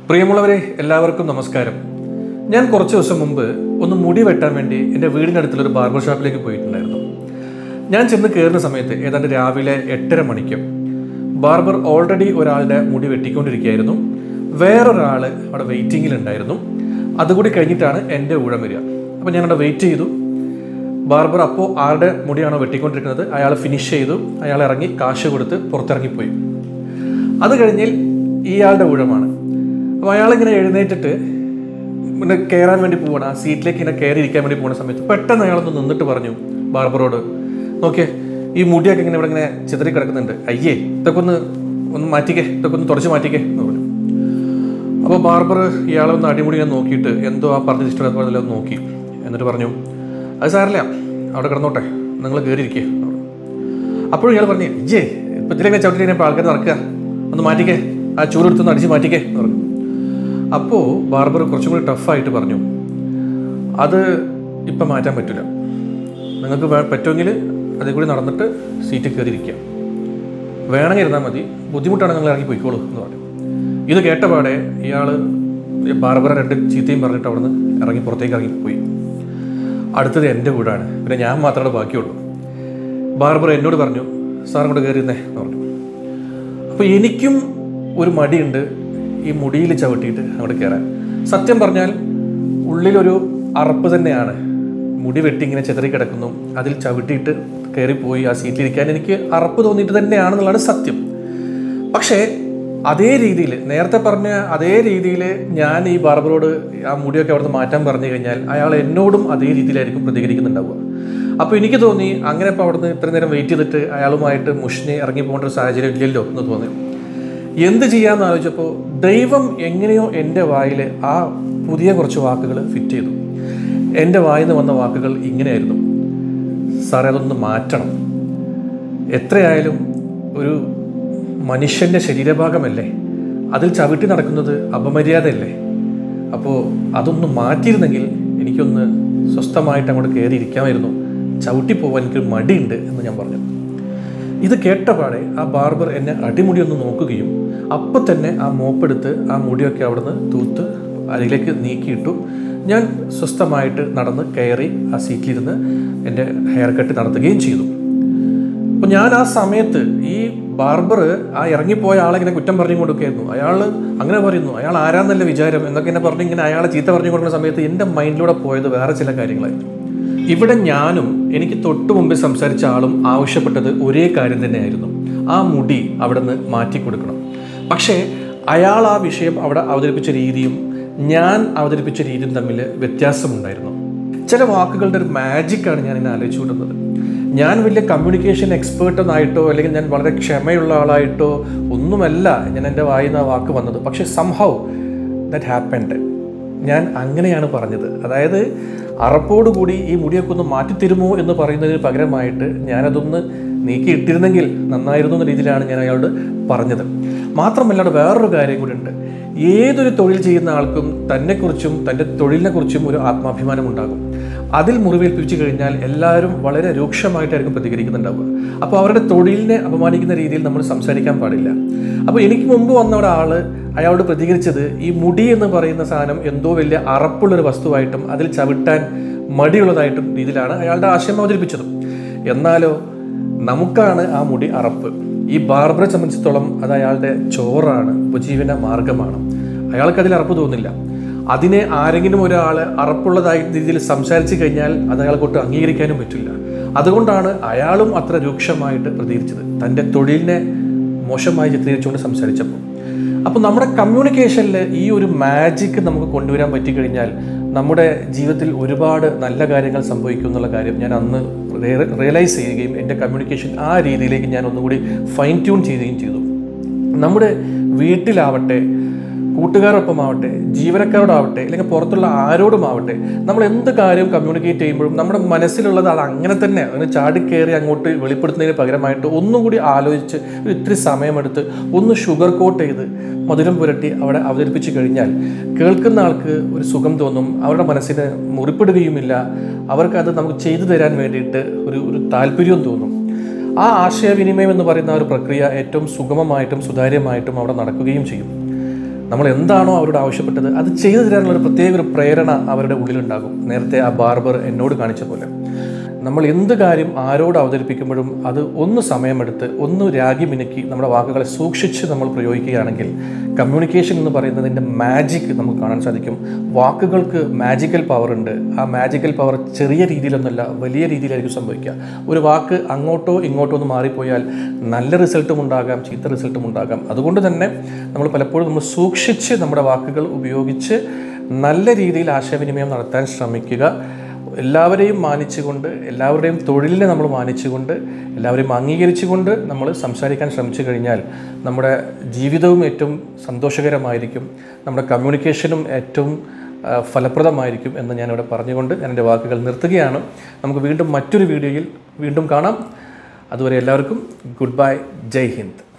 പ്രിയമുള്ളവരെ എല്ലാവർക്കും നമസ്കാരം ഞാൻ കുറച്ച് ദിവസം മുമ്പ് ഒന്ന് മുടി വെട്ടാൻ വേണ്ടി എൻ്റെ വീടിനടുത്തുള്ള ഒരു ബാർബർ ഷോപ്പിലേക്ക് പോയിട്ടുണ്ടായിരുന്നു ഞാൻ ചെന്ന് കയറുന്ന സമയത്ത് ഏതാണ്ട് രാവിലെ എട്ടര മണിക്ക് ബാർബർ ഓൾറെഡി ഒരാളുടെ മുടി വെട്ടിക്കൊണ്ടിരിക്കുകയായിരുന്നു വേറൊരാൾ അവിടെ വെയിറ്റിങ്ങിലുണ്ടായിരുന്നു അതുകൂടി കഴിഞ്ഞിട്ടാണ് എൻ്റെ ഊഴം വരിക അപ്പോൾ ഞാൻ അവിടെ വെയിറ്റ് ചെയ്തു ബാർബർ അപ്പോൾ ആരുടെ മുടിയാണോ വെട്ടിക്കൊണ്ടിരിക്കുന്നത് അയാൾ ഫിനിഷ് ചെയ്തു അയാൾ ഇറങ്ങി കാശ് കൊടുത്ത് പുറത്തിറങ്ങിപ്പോയി അത് കഴിഞ്ഞിൽ ഇയാളുടെ ഊഴമാണ് അപ്പോൾ അയാളിങ്ങനെ എഴുന്നേറ്റിട്ട് പിന്നെ കയറാൻ വേണ്ടി പോവാണ് ആ സീറ്റിലേക്ക് ഇങ്ങനെ കയറി ഇരിക്കാൻ വേണ്ടി പോകുന്ന സമയത്ത് പെട്ടെന്ന് അയാളൊന്ന് നിന്നിട്ട് പറഞ്ഞു ബാർബറോട് നോക്കിയേ ഈ മുടിയൊക്കെ ഇങ്ങനെ ഇവിടെ ഇങ്ങനെ ചിതറി കിടക്കുന്നുണ്ട് അയ്യേ ഇതൊക്കെ ഒന്ന് ഒന്ന് മാറ്റിക്കേ ഇതൊക്കെ ഒന്ന് തുടച്ച് മാറ്റിക്കേ എന്ന് പറഞ്ഞു അപ്പോൾ ബാർബർ ഇയാളെ ഒന്ന് അടിമുടി ഞാൻ നോക്കിയിട്ട് എന്തോ ആ പറഞ്ഞ ഇഷ്ടം പോലെ ഒന്ന് നോക്കി എന്നിട്ട് പറഞ്ഞു അത് സാറില്ല അവിടെ കിടന്നോട്ടെ നിങ്ങൾ കയറിയിരിക്കുക അപ്പോഴും ഇയാൾ പറഞ്ഞു ഇജേ ഇപ്പം ഇതിലേക്ക് ചവിട്ടി ഇപ്പോൾ ആൾക്കാർ നടക്കുക ഒന്ന് മാറ്റിക്കേ ആ ചൂടെടുത്തൊന്ന് അടിച്ച് മാറ്റിക്കേ എന്ന് പറഞ്ഞു അപ്പോൾ ബാർബർ കുറച്ചും കൂടി ടഫായിട്ട് പറഞ്ഞു അത് ഇപ്പം മാറ്റാൻ പറ്റില്ല നിങ്ങൾക്ക് വേ- പറ്റുമെങ്കിൽ അതിൽ കൂടി നടന്നിട്ട് സീറ്റിൽ കയറിയിരിക്കുക വേണമെങ്കിൽ ഇരുന്നാൽ മതി ബുദ്ധിമുട്ടാണ് നിങ്ങൾ ഇറങ്ങി പോയിക്കോളൂ എന്ന് പറഞ്ഞു ഇത് കേട്ടപാടെ ഇയാൾ ബാർബറ രണ്ട് ചീത്തയും പറഞ്ഞിട്ട് അവിടുന്ന് ഇറങ്ങി പുറത്തേക്ക് ഇറങ്ങി പോയി അടുത്തത് എൻ്റെ വീടാണ് പിന്നെ ഞാൻ മാത്രമേ ബാക്കിയുള്ളൂ ബാർബർ എന്നോട് പറഞ്ഞു സാർ അങ്ങോട്ട് കയറിയിരുന്നേ എന്ന് പറഞ്ഞു അപ്പോൾ എനിക്കും ഒരു മടിയുണ്ട് ഈ മുടിയിൽ ചവിട്ടിയിട്ട് അങ്ങോട്ട് കയറാൻ സത്യം പറഞ്ഞാൽ ഉള്ളിലൊരു അറപ്പ് തന്നെയാണ് മുടി വെട്ടി ഇങ്ങനെ ചെതറി കിടക്കുന്നു അതിൽ ചവിട്ടിയിട്ട് കയറിപ്പോയി ആ സീറ്റിലിരിക്കാൻ എനിക്ക് അറപ്പ് തോന്നിയിട്ട് തന്നെയാണെന്നുള്ളതാണ് സത്യം പക്ഷേ അതേ രീതിയിൽ നേരത്തെ പറഞ്ഞ അതേ രീതിയിൽ ഞാൻ ഈ ബാർബറോട് ആ മുടിയൊക്കെ അവിടുന്ന് മാറ്റാൻ പറഞ്ഞു കഴിഞ്ഞാൽ അയാൾ എന്നോടും അതേ രീതിയിലായിരിക്കും പ്രതികരിക്കുന്നുണ്ടാവുക അപ്പോൾ എനിക്ക് തോന്നി അങ്ങനെ ഇപ്പോൾ അവിടുന്ന് ഇത്ര നേരം വെയിറ്റ് ചെയ്തിട്ട് അയാളുമായിട്ട് മുഷിനെ ഇറങ്ങി പോകേണ്ട ഒരു സാഹചര്യം ഇല്ലല്ലോ എന്ന് തോന്നി എന്ത് ചെയ്യാമെന്ന് ആലോചിച്ചപ്പോൾ ദൈവം എങ്ങനെയോ എൻ്റെ വായിൽ ആ പുതിയ കുറച്ച് വാക്കുകൾ ഫിറ്റ് ചെയ്തു എൻ്റെ വായിൽ നിന്ന് വന്ന വാക്കുകൾ ഇങ്ങനെയായിരുന്നു സാറേ അതൊന്ന് മാറ്റണം എത്രയായാലും ഒരു മനുഷ്യൻ്റെ ശരീരഭാഗമല്ലേ അതിൽ ചവിട്ടി നടക്കുന്നത് അപമര്യാദയല്ലേ അപ്പോൾ അതൊന്ന് മാറ്റിയിരുന്നെങ്കിൽ എനിക്കൊന്ന് സ്വസ്ഥമായിട്ട് അങ്ങോട്ട് കയറി ഇരിക്കാമായിരുന്നു ചവിട്ടി പോകാൻ എനിക്കൊരു മടിയുണ്ട് എന്ന് ഞാൻ പറഞ്ഞു ഇത് കേട്ടപാടെ ആ ബാർബർ എന്നെ അടിമുടി ഒന്ന് നോക്കുകയും അപ്പം തന്നെ ആ മോപ്പെടുത്ത് ആ മുടിയൊക്കെ അവിടുന്ന് തൂത്ത് അരികിലേക്ക് നീക്കിയിട്ടു ഞാൻ സ്വസ്ഥമായിട്ട് നടന്ന് കയറി ആ സീറ്റിലിരുന്ന് എൻ്റെ ഹെയർ കട്ട് നടത്തുകയും ചെയ്തു അപ്പോൾ ഞാൻ ആ സമയത്ത് ഈ ബാർബർ ആ ഇറങ്ങിപ്പോയ ആളെ ഇങ്ങനെ കുറ്റം പറഞ്ഞു കൊടുക്കുകയായിരുന്നു അയാൾ അങ്ങനെ പറയുന്നു അയാൾ ആരാന്നല്ല വിചാരം എന്നൊക്കെ എന്നെ പറഞ്ഞ് ഇങ്ങനെ അയാളെ ചീത്ത പറഞ്ഞു കൊടുക്കുന്ന സമയത്ത് എൻ്റെ മൈൻഡിലൂടെ പോയത് വേറെ ചില കാര്യങ്ങളായിരുന്നു ഇവിടെ ഞാനും എനിക്ക് തൊട്ടു മുമ്പ് സംസാരിച്ച ആളും ആവശ്യപ്പെട്ടത് ഒരേ കാര്യം തന്നെയായിരുന്നു ആ മുടി അവിടെ നിന്ന് മാറ്റി കൊടുക്കണം പക്ഷേ അയാൾ ആ വിഷയം അവിടെ അവതരിപ്പിച്ച രീതിയും ഞാൻ അവതരിപ്പിച്ച രീതിയും തമ്മിൽ വ്യത്യാസമുണ്ടായിരുന്നു ചില വാക്കുകളുടെ ഒരു മാജിക്കാണ് ഞാൻ ഇങ്ങനെ ആലോചിച്ചു കൊണ്ടുന്നത് ഞാൻ വലിയ കമ്മ്യൂണിക്കേഷൻ എക്സ്പേർട്ട് എന്നായിട്ടോ അല്ലെങ്കിൽ ഞാൻ വളരെ ക്ഷമയുള്ള ആളായിട്ടോ ഒന്നുമല്ല ഞാൻ എൻ്റെ വായിന്ന് ആ വാക്ക് വന്നത് പക്ഷേ സംഹൗ ദാറ്റ് ഹാപ്പൻഡ് ഞാൻ അങ്ങനെയാണ് പറഞ്ഞത് അതായത് അറപ്പോടുകൂടി ഈ മുടിയൊക്കെ ഒന്ന് മാറ്റിത്തരുമോ എന്ന് പറയുന്നതിന് പകരമായിട്ട് ഞാനതൊന്ന് നീക്കിയിട്ടിരുന്നെങ്കിൽ നന്നായിരുന്നു എന്ന രീതിയിലാണ് ഞാൻ അയാളോട് പറഞ്ഞത് മാത്രമല്ല അവിടെ വേറൊരു കാര്യം കൂടി ഉണ്ട് ഏതൊരു തൊഴിൽ ചെയ്യുന്ന ആൾക്കും തന്നെക്കുറിച്ചും തൻ്റെ തൊഴിലിനെക്കുറിച്ചും ഒരു ആത്മാഭിമാനം ഉണ്ടാകും അതിൽ മുറിവേൽപ്പിച്ചു കഴിഞ്ഞാൽ എല്ലാവരും വളരെ രൂക്ഷമായിട്ടായിരിക്കും പ്രതികരിക്കുന്നുണ്ടാവുക അപ്പോൾ അവരുടെ തൊഴിലിനെ അപമാനിക്കുന്ന രീതിയിൽ നമ്മൾ സംസാരിക്കാൻ പാടില്ല അപ്പോൾ എനിക്ക് മുമ്പ് വന്ന ഒരാൾ അയാളോട് പ്രതികരിച്ചത് ഈ മുടി എന്ന് പറയുന്ന സാധനം എന്തോ വലിയ അറപ്പുള്ളൊരു വസ്തുവായിട്ടും അതിൽ ചവിട്ടാൻ മടിയുള്ളതായിട്ടും രീതിയിലാണ് അയാളുടെ ആശയം അവതരിപ്പിച്ചത് എന്നാലോ നമുക്കാണ് ആ മുടി അറപ്പ് ഈ ബാർബറെ സംബന്ധിച്ചിടത്തോളം അത് അയാളുടെ ചോറാണ് ഉപജീവന മാർഗമാണ് അയാൾക്ക് അതിൽ അറപ്പ് തോന്നില്ല അതിനെ ആരെങ്കിലും ഒരാൾ അറപ്പുള്ളതായ രീതിയിൽ സംസാരിച്ചു കഴിഞ്ഞാൽ അത് അയാൾക്കൊട്ട് അംഗീകരിക്കാനും പറ്റില്ല അതുകൊണ്ടാണ് അയാളും അത്ര രൂക്ഷമായിട്ട് പ്രതികരിച്ചത് തൻ്റെ തൊഴിലിനെ മോശമായി ചിത്രീകരിച്ചുകൊണ്ട് സംസാരിച്ചപ്പോൾ അപ്പോൾ നമ്മുടെ കമ്മ്യൂണിക്കേഷനിൽ ഈ ഒരു മാജിക്ക് നമുക്ക് കൊണ്ടുവരാൻ പറ്റിക്കഴിഞ്ഞാൽ നമ്മുടെ ജീവിതത്തിൽ ഒരുപാട് നല്ല കാര്യങ്ങൾ സംഭവിക്കും എന്നുള്ള കാര്യം ഞാൻ അന്ന് റിയലൈസ് ചെയ്യുകയും എൻ്റെ കമ്മ്യൂണിക്കേഷൻ ആ രീതിയിലേക്ക് ഞാൻ ഒന്നുകൂടി ഫൈൻ ട്യൂൺ ചെയ്യുകയും ചെയ്തു നമ്മുടെ വീട്ടിലാവട്ടെ കൂട്ടുകാരൊപ്പമാവട്ടെ ജീവനക്കാരോടാവട്ടെ അല്ലെങ്കിൽ പുറത്തുള്ള ആരോടുമാവട്ടെ നമ്മൾ എന്ത് കാര്യം കമ്മ്യൂണിക്കേറ്റ് ചെയ്യുമ്പോഴും നമ്മുടെ മനസ്സിലുള്ളത് അത് അങ്ങനെ തന്നെ അങ്ങനെ ചാടിക്കയറി അങ്ങോട്ട് വെളിപ്പെടുത്തുന്നതിന് പകരമായിട്ട് ഒന്നും കൂടി ആലോചിച്ച് ഒരു ഇത്തിരി സമയമെടുത്ത് ഒന്ന് ഷുഗർ കോട്ട് ചെയ്ത് മധുരം പുരട്ടി അവിടെ അവതരിപ്പിച്ച് കഴിഞ്ഞാൽ കേൾക്കുന്ന ആൾക്ക് ഒരു സുഖം തോന്നും അവരുടെ മനസ്സിന് മുറിപ്പെടുകയുമില്ല അവർക്ക് അത് നമുക്ക് ചെയ്തു തരാൻ വേണ്ടിയിട്ട് ഒരു ഒരു താല്പര്യവും തോന്നും ആ ആശയവിനിമയം എന്ന് പറയുന്ന ആ ഒരു പ്രക്രിയ ഏറ്റവും സുഗമമായിട്ടും സുതാര്യമായിട്ടും അവിടെ നടക്കുകയും ചെയ്യും നമ്മൾ എന്താണോ അവരോട് ആവശ്യപ്പെട്ടത് അത് ചെയ്തു തരാനുള്ള ഒരു പ്രത്യേക ഒരു പ്രേരണ അവരുടെ ഉള്ളിലുണ്ടാകും നേരത്തെ ആ ബാർബർ എന്നോട് കാണിച്ച പോലെ നമ്മൾ എന്ത് കാര്യം ആരോട് അവതരിപ്പിക്കുമ്പോഴും അത് ഒന്ന് സമയമെടുത്ത് ഒന്ന് രാഗി മിനുക്കി നമ്മുടെ വാക്കുകളെ സൂക്ഷിച്ച് നമ്മൾ പ്രയോഗിക്കുകയാണെങ്കിൽ കമ്മ്യൂണിക്കേഷൻ എന്ന് പറയുന്നതിൻ്റെ മാജിക് നമുക്ക് കാണാൻ സാധിക്കും വാക്കുകൾക്ക് മാജിക്കൽ പവർ ഉണ്ട് ആ മാജിക്കൽ പവർ ചെറിയ രീതിയിലൊന്നുമല്ല വലിയ രീതിയിലായിരിക്കും സംഭവിക്കുക ഒരു വാക്ക് അങ്ങോട്ടോ ഇങ്ങോട്ടോ ഒന്ന് മാറിപ്പോയാൽ നല്ല റിസൾട്ടും ഉണ്ടാകാം ചീത്ത റിസൾട്ടും ഉണ്ടാകാം അതുകൊണ്ട് തന്നെ നമ്മൾ പലപ്പോഴും നമ്മൾ സൂക്ഷിച്ച് നമ്മുടെ വാക്കുകൾ ഉപയോഗിച്ച് നല്ല രീതിയിൽ ആശയവിനിമയം നടത്താൻ ശ്രമിക്കുക എല്ലാവരെയും മാനിച്ചുകൊണ്ട് എല്ലാവരുടെയും തൊഴിലിനെ നമ്മൾ മാനിച്ചുകൊണ്ട് എല്ലാവരെയും അംഗീകരിച്ചുകൊണ്ട് നമ്മൾ സംസാരിക്കാൻ ശ്രമിച്ചു കഴിഞ്ഞാൽ നമ്മുടെ ജീവിതവും ഏറ്റവും സന്തോഷകരമായിരിക്കും നമ്മുടെ കമ്മ്യൂണിക്കേഷനും ഏറ്റവും ആ, ഫലപ്രദമായിരിക്കും എന്ന് ഞാനിവിടെ പറഞ്ഞുകൊണ്ട് ഞാൻ എൻ്റെ വാക്കുകൾ നിർത്തുകയാണ് നമുക്ക് വീണ്ടും മറ്റൊരു വീഡിയോയിൽ വീണ്ടും കാണാം അതുവരെ എല്ലാവർക്കും ഗുഡ് ബൈ ജയ് ഹിന്ദ്